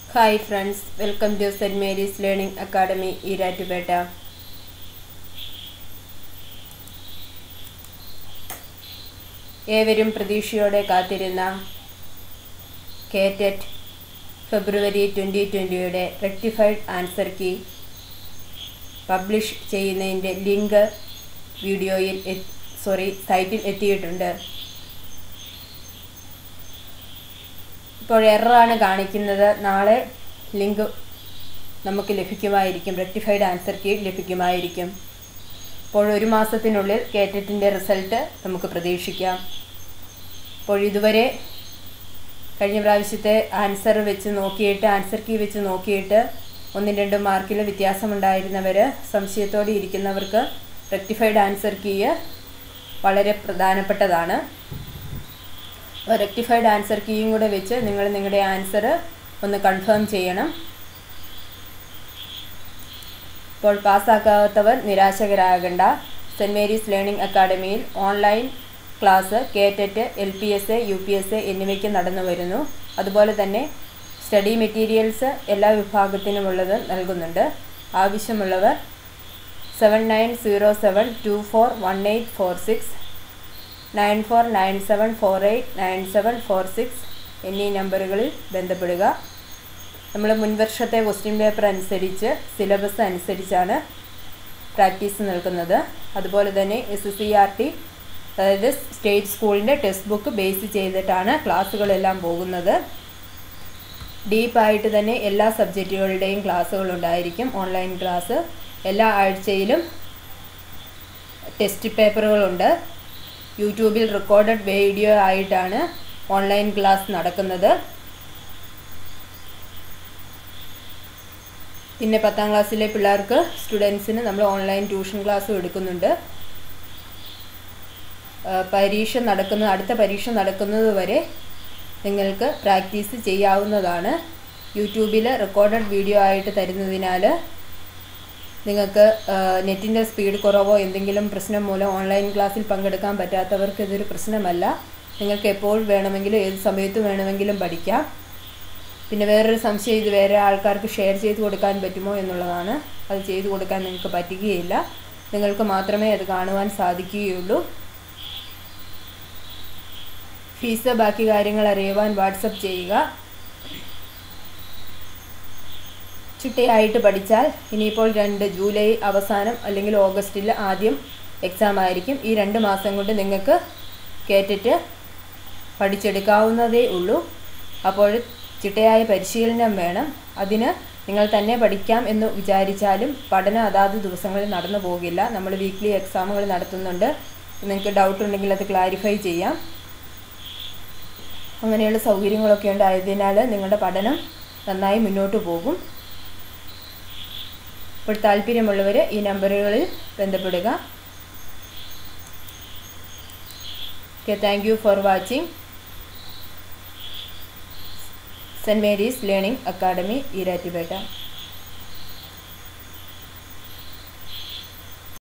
hi friends welcome to Saint Mary's Learning Academy Erattupetta ഏവരും പ്രതീക്ഷയോടെ കാത്തിരുന്ന കേറ്ററ്റ് ഫെബ്രുവരി ട്വൻ്റി ട്വൻ്റിയുടെ റെക്ടിഫൈഡ് ആൻസർ കീ പബ്ലിഷ് ചെയ്യുന്നതിൻ്റെ ലിങ്ക് വീഡിയോയിൽ സോറി സൈറ്റിൽ എത്തിയിട്ടുണ്ട് ഇപ്പോൾ എററാണ് കാണിക്കുന്നത് നാളെ ലിങ്ക് നമുക്ക് ലഭിക്കുമായിരിക്കും റെക്ടിഫൈഡ് ആൻസർ കീ ലഭിക്കുമായിരിക്കും അപ്പോൾ ഒരു മാസത്തിനുള്ളിൽ കേറ്ററ്റിൻ്റെ റിസൾട്ട് നമുക്ക് പ്രതീക്ഷിക്കാം അപ്പോൾ ഇതുവരെ കഴിഞ്ഞ പ്രാവശ്യത്തെ ആൻസർ വെച്ച് നോക്കിയിട്ട് ആൻസർ കീ വെച്ച് നോക്കിയിട്ട് ഒന്നും രണ്ടും മാർക്കിൽ വ്യത്യാസമുണ്ടായിരുന്നവർ സംശയത്തോടെ ഇരിക്കുന്നവർക്ക് റെക്ടിഫൈഡ് ആൻസർ കീ വളരെ പ്രധാനപ്പെട്ടതാണ് റെക്ടിഫൈഡ് ആൻസർ കീയും കൂടെ വെച്ച് നിങ്ങൾ നിങ്ങളുടെ ആൻസർ ഒന്ന് കൺഫേം ചെയ്യണം ഇപ്പോൾ പാസ്സാക്കാത്തവർ നിരാശകരാകണ്ട സെൻറ്റ് മേരീസ് ലേണിംഗ് അക്കാഡമിയിൽ online class KTET L P S U P S എന്നിവയ്ക്ക് നടന്നു വരുന്നു അതുപോലെ തന്നെ സ്റ്റഡി മെറ്റീരിയൽസ് എല്ലാ വിഭാഗത്തിനുമുള്ളത് നൽകുന്നുണ്ട് ആവശ്യമുള്ളവർ seven nine zero seven two four one eight four six nine four nine seven four eight nine seven four six എന്നീ നമ്പറുകളിൽ ബന്ധപ്പെടുക നമ്മൾ മുൻവർഷത്തെ ക്വസ്റ്റ്യൻ പേപ്പർ അനുസരിച്ച് സിലബസ് അനുസരിച്ചാണ് പ്രാക്ടീസ് നൽകുന്നത് അതുപോലെ തന്നെ S S C R T അതായത് സ്റ്റേറ്റ് സ്കൂളിൻ്റെ ടെക്സ്റ്റ് ബുക്ക് ബേസ് ചെയ്തിട്ടാണ് ക്ലാസ്സുകളെല്ലാം പോകുന്നത് ഡീപ്പായിട്ട് തന്നെ എല്ലാ സബ്ജക്റ്റുകളുടെയും ക്ലാസ്സുകൾ ഉണ്ടായിരിക്കും ഓൺലൈൻ ക്ലാസ് എല്ലാ ആഴ്ചയിലും ടെസ്റ്റ് പേപ്പറുകളുണ്ട് യൂട്യൂബിൽ റെക്കോർഡഡ് വീഡിയോ ആയിട്ടാണ് ഓൺലൈൻ ക്ലാസ് നടക്കുന്നത് പിന്നെ പത്താം ക്ലാസ്സിലെ പിള്ളേർക്ക് സ്റ്റുഡൻസിന് നമ്മൾ ഓൺലൈൻ ട്യൂഷൻ ക്ലാസ്സും എടുക്കുന്നുണ്ട് പരീക്ഷ നടക്കുന്ന അടുത്ത പരീക്ഷ നടക്കുന്നത് വരെ നിങ്ങൾക്ക് പ്രാക്ടീസ് ചെയ്യാവുന്നതാണ് യൂട്യൂബിൽ റെക്കോർഡഡ് വീഡിയോ ആയിട്ട് തരുന്നതിനാൽ നിങ്ങൾക്ക് നെറ്റിൻ്റെ സ്പീഡ് കുറവോ എന്തെങ്കിലും പ്രശ്നം മൂലം ഓൺലൈൻ ക്ലാസ്സിൽ പങ്കെടുക്കാൻ പറ്റാത്തവർക്ക് ഇതൊരു പ്രശ്നമല്ല നിങ്ങൾക്ക് എപ്പോൾ വേണമെങ്കിലും ഏത് സമയത്ത് വേണമെങ്കിലും പഠിക്കാം പിന്നെ വേറൊരു സംശയം ഇത് വേറെ ആൾക്കാർക്ക് ഷെയർ ചെയ്ത് കൊടുക്കാൻ പറ്റുമോ എന്നുള്ളതാണ് അത് ചെയ്തു കൊടുക്കാൻ നിങ്ങൾക്ക് പറ്റുകയില്ല നിങ്ങൾക്ക് മാത്രമേ അത് കാണുവാൻ സാധിക്കുകയുള്ളൂ ഫീസ് ബാക്കി കാര്യങ്ങൾ അറിയുവാൻ വാട്സപ്പ് ചെയ്യുക ചിട്ടയായിട്ട് പഠിച്ചാൽ ഇനിയിപ്പോൾ രണ്ട് ജൂലൈ അവസാനം അല്ലെങ്കിൽ ഓഗസ്റ്റിൽ ആദ്യം എക്സാം ആയിരിക്കും ഈ രണ്ട് മാസം കൊണ്ട് നിങ്ങൾക്ക് കേട്ടിട്ട് പഠിച്ചെടുക്കാവുന്നതേ ഉള്ളൂ അപ്പോൾ ചിട്ടയായ പരിശീലനം വേണം അതിന് നിങ്ങൾ തന്നെ പഠിക്കാം എന്ന് വിചാരിച്ചാലും പഠനം അതാത് ദിവസങ്ങളിൽ നടന്നു പോകില്ല നമ്മൾ വീക്ക്ലി എക്സാമുകൾ നടത്തുന്നുണ്ട് നിങ്ങൾക്ക് ഡൗട്ട് ഉണ്ടെങ്കിൽ അത് ക്ലാരിഫൈ ചെയ്യാം അങ്ങനെയുള്ള സൗകര്യങ്ങളൊക്കെ ഉണ്ടായതിനാൽ നിങ്ങളുടെ പഠനം നന്നായി മുന്നോട്ട് പോകും അപ്പോൾ താല്പര്യമുള്ളവർ ഈ നമ്പറുകളിൽ ബന്ധപ്പെടുക okay thank you for watching Saint Mary's Learning Academy Erattupetta